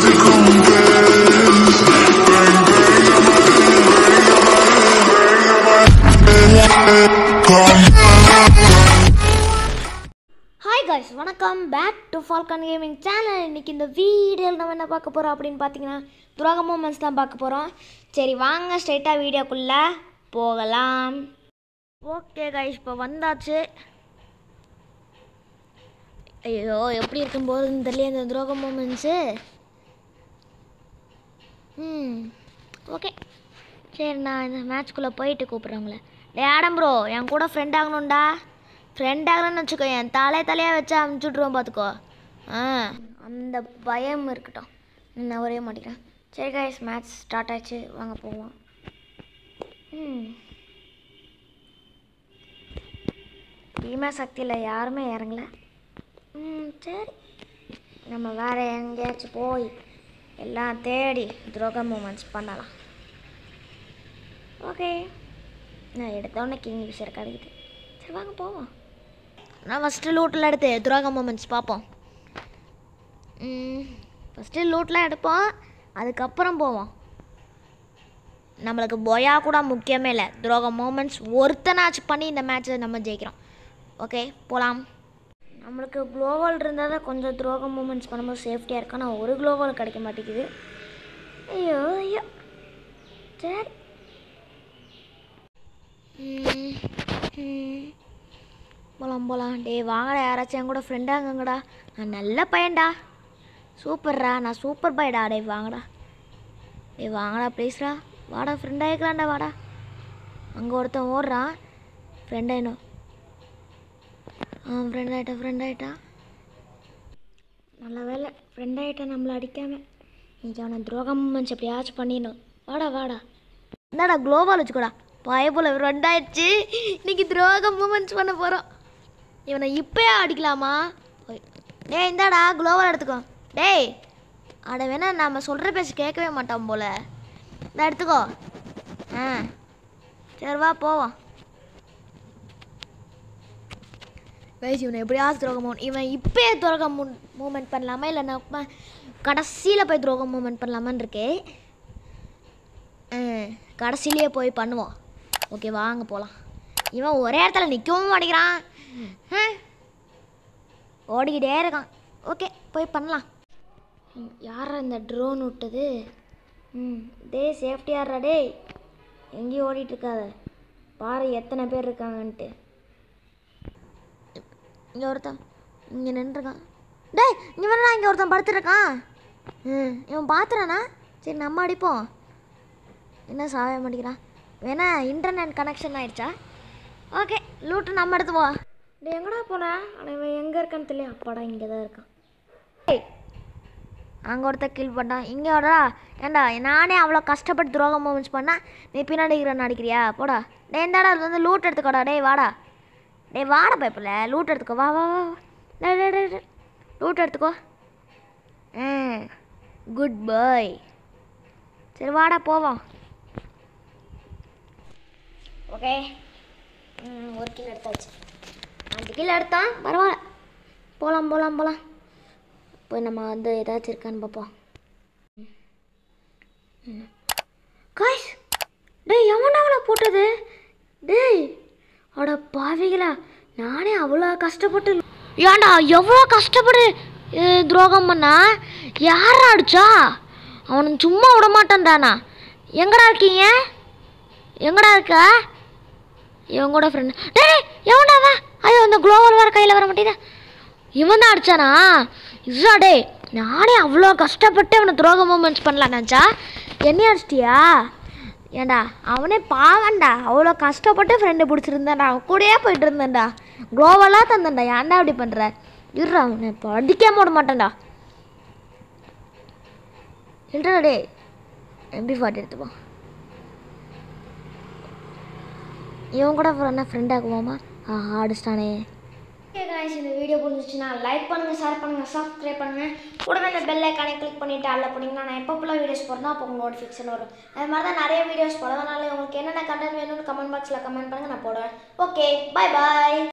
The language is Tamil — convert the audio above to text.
ஹாய் காய்ஸ் வணக்கம் back to Falcon gaming channel இன்னைக்கு இந்த வீடியோவில் நம்ம என்ன பார்க்க போகிறோம் அப்படின்னு பார்த்தீங்கன்னா துரோக மூமெண்ட்ஸ் தான் பார்க்க போகிறோம் சரி வாங்க ஸ்ட்ரைட்டாக வீடியோக்குள்ளே போகலாம் ஓகே காய்ஸ் இப்போ வந்தாச்சு ஐயோ எப்படி இருக்கும் போதுன்னு தெரியல இந்த துரோக மூமெண்ட்ஸு ம் ஓகே சரி நான் இந்த மேட்ச்குள்ளே போயிட்டு கூப்பிட்றேங்களே டே ஆடம் ப்ரோ என் கூட ஃப்ரெண்ட் ஆகணும்டா ஃப்ரெண்ட் ஆகணும்னு வச்சுக்கோ என் தலை தலையாக வச்சு அமுச்சுட்ருவோம் பார்த்துக்கோ ஆ அந்த பயம் இருக்கட்டும் நான் ஒரே மாட்டேங்கிறேன் சரி கைஸ் மேட்ச் ஸ்டார்ட் ஆயிடுச்சு வாங்க போவோம் ம் பீமா சக்தியில் யாருமே இறங்கல ம் சரி நம்ம வேறு எங்கேயாச்சும் போய் எல்லாம் தேடி துரோக மூமெண்ட்ஸ் பண்ணலாம் ஓகே நான் எடுத்தோன்னே கிங் விஷயம் கிடைக்குது சரி வாங்க போவோம் நான் ஃபஸ்ட்டு லூட்டில் எடுத்து துரோக மூமெண்ட்ஸ் பார்ப்போம் ஃபஸ்ட்டு லூட்டில் எடுப்போம் அதுக்கப்புறம் போவோம் நம்மளுக்கு பொயா கூட முக்கியமே இல்லை துரோக மூமெண்ட்ஸ் ஒருத்தனாச்சும் பண்ணி இந்த மேட்ச்சை நம்ம ஜெயிக்கிறோம் ஓகே போகலாம் நம்மளுக்கு குளோவல் இருந்தால் தான் கொஞ்சம் துரோக மூமெண்ட்ஸ் பண்ணும்போது சேஃப்டியாக இருக்கும் ஆனால் ஒரு குளோவல் கிடைக்க மாட்டேங்குது ஐயோ ஐயோ சரி ம், ம். போலாம் போலாம் டேய் வாங்கடா யாராச்சும் என் கூட ஃப்ரெண்டாங்கங்கடா நான் நல்ல பையன்டா சூப்பர்ரா நான் சூப்பர் பாய்டா டேய் வாங்கடா டேய் வாங்கடா ப்ளீஸ்டா வாடா ஃப்ரெண்ட் ஆகிக்கலாம்டா வாடா அங்கே ஒருத்தன் ஓடுறான் ஃப்ரெண்ட் ஆயிடும் ஆ ஃப்ரெண்ட் ஆகிட்டா ஃப்ரெண்ட் ஆகிட்டா நல்ல வேலை ஃப்ரெண்ட் ஆகிட்டா நம்மளை அடிக்காம இன்னைக்கு அவனை துரோகம் மூமெண்ட்ஸ் எப்படியாச்சும் பண்ணிடணும் வாடா வாடா என்னடா குளோபால் வச்சுக்கோடா பயபோல ஃப்ரெண்ட் ஆயிடுச்சு இன்னைக்கு துரோகம் மூமெண்ட்ஸ் பண்ண போகிறோம் இவனை இப்போயே அடிக்கலாமா ஓய். டேய் இந்தாடா குளோவால் எடுத்துக்கோ டேய் அட வேணா நம்ம சொல்கிற பேச்சு கேட்கவே மாட்டான் போல இந்த எடுத்துக்கோ ஆ சரி வா போவோம் கைஸ் இவனை எப்படியாவது துரோகம் மூ இவன் இப்போயே துரோகம் மூ மூமெண்ட் பண்ணலாமா இல்லை நம்ம கடைசியில் போய் துரோகம் மூமெண்ட் பண்ணலாமான்னு இருக்கே ஆ கடைசிலேயே போய் பண்ணுவோம் ஓகே வாங்க போகலாம் இவன் ஒரே இடத்துல நிற்கவும் மாட்டேங்கிறான் ஆ. ஓடிக்கிட்டே இருக்கான் ஓகே போய் பண்ணலாம் ம், யாரா இந்த ட்ரோன் விட்டது ம் டேய் சேஃப்டி யாரா டேய் எங்கேயும் ஓடிட்டு இருக்காத பாரு எத்தனை பேர் இருக்காங்கன்ட்டு இங்கே ஒருத்தன் இங்கே நின்றுருக்கான் டேய் இங்கே வேணா இங்கே ஒருத்தன் படுத்துருக்கான் ம் இவன் பார்த்துறானா சரி நம்ம அடிப்போம் என்ன சாவே மாட்டேங்கிறான் வேணா இன்டர்நெட் கனெக்ஷன் ஆயிடுச்சா ஓகே லூட்டு நம்ம எடுத்துவோம் டே எங்கடா போனேன் ஆனால் இவன் எங்கே இருக்கான்னு தெரியல அப்பாடா இங்கே தான் இருக்கான் ஏய் அங்கே ஒருத்தர் கில் பண்ணான் இங்கே வரா ஏண்டா நானே அவ்வளோ கஷ்டப்பட்டு துரோகம் மூமெண்ட்ஸ் பண்ணால் நீ பின்னாடி இருக்கிற அடிக்கிறியா போடா டே இந்தாடா அது வந்து லூட் எடுத்துக்கோடா டேய் வாடா டேய் வாடா பைப்பில் லூட் எடுத்துக்கோ வா வா வா வா. டேய் டேய் டேய், டேய் லூட் எடுத்துக்கோ ம் குட் பாய் சரி வாடா போவோம் ஓகே ம், ஒரு கிலோ எடுத்தாச்சு அஞ்சு கிலோ எடுத்தான் பரவாயில்ல போகலாம் போகலாம் போகலாம் போய் நம்ம வந்து ஏதாச்சும் இருக்கான்னு பார்ப்போம் காய்ஸ் டேய் எவன்டா அவளை போட்டது டேய் அட பாவிகளா நானே அவ்வளோ கஷ்டப்பட்டு ஏன்டா எவ்வளோ கஷ்டப்பட்டு அஹ், துரோகம் பண்ணா யாரா அடிச்சா அவனுக்கு சும்மா விட மாட்டான்டாண்ணா எங்கடா இருக்கீங்க எங்கடா இருக்கா இவன் கூட ஃப்ரெண்ட் டேய் எவன்டா அவன் ஐயோ அந்த குளோவல் வர கையில் வர மாட்டேதா இவன் தான் அடிச்சானா இதுடா டேய் நானே அவ்வளோ கஷ்டப்பட்டு அவனை துரோக மூமெண்ட்ஸ் பண்ணலாம் நினச்சா என்னைய அடிச்சிட்டியா ஏன்டா அவனே பாவன்டா அவ்வளோ கஷ்டப்பட்டு ஃப்ரெண்டு பிடிச்சிருந்தான்டா அவன் கூடயே போயிட்டு இருந்தேன்டா குளோவலாக தந்தேன்டா ஏன்டா அப்படி பண்ணுற இருடா அவனை இப்போ அடிக்காம விட மாட்டேன்டா இல்லடா டேய் எம்பி ஃபார்ட்டி எடுத்துப்போம் இவன் கூட என்ன ஃப்ரெண்ட் ஆகுவோமா ஆஹா அடிச்சிட்டானே ஓகே காய்ஸ் இந்த வீடியோ பிடிச்சிச்சுன்னா லைக் பண்ணுங்கள் ஷேர் பண்ணுங்கள் சப்ஸ்கிரைப் பண்ணுங்கள் கூடவே இந்த பெல் ஐக்கானே கிளிக் பண்ணிவிட்டு அதில் போனீங்கன்னா நான் எப்போ ஃபுல்லாக வீடியோஸ் போடுறதோ அப்போ உங்களுக்கு நோட்டிஃபிகேஷன் வரும் அது மாதிரி தான் நிறைய வீடியோஸ் போடுறதுனால உங்களுக்கு என்னென்ன கண்டென்ட் வேணும்னு கமெண்ட் பாக்ஸில் கமெண்ட் பண்ணுங்கள் நான் போடுவேன் ஓகே பை பாய்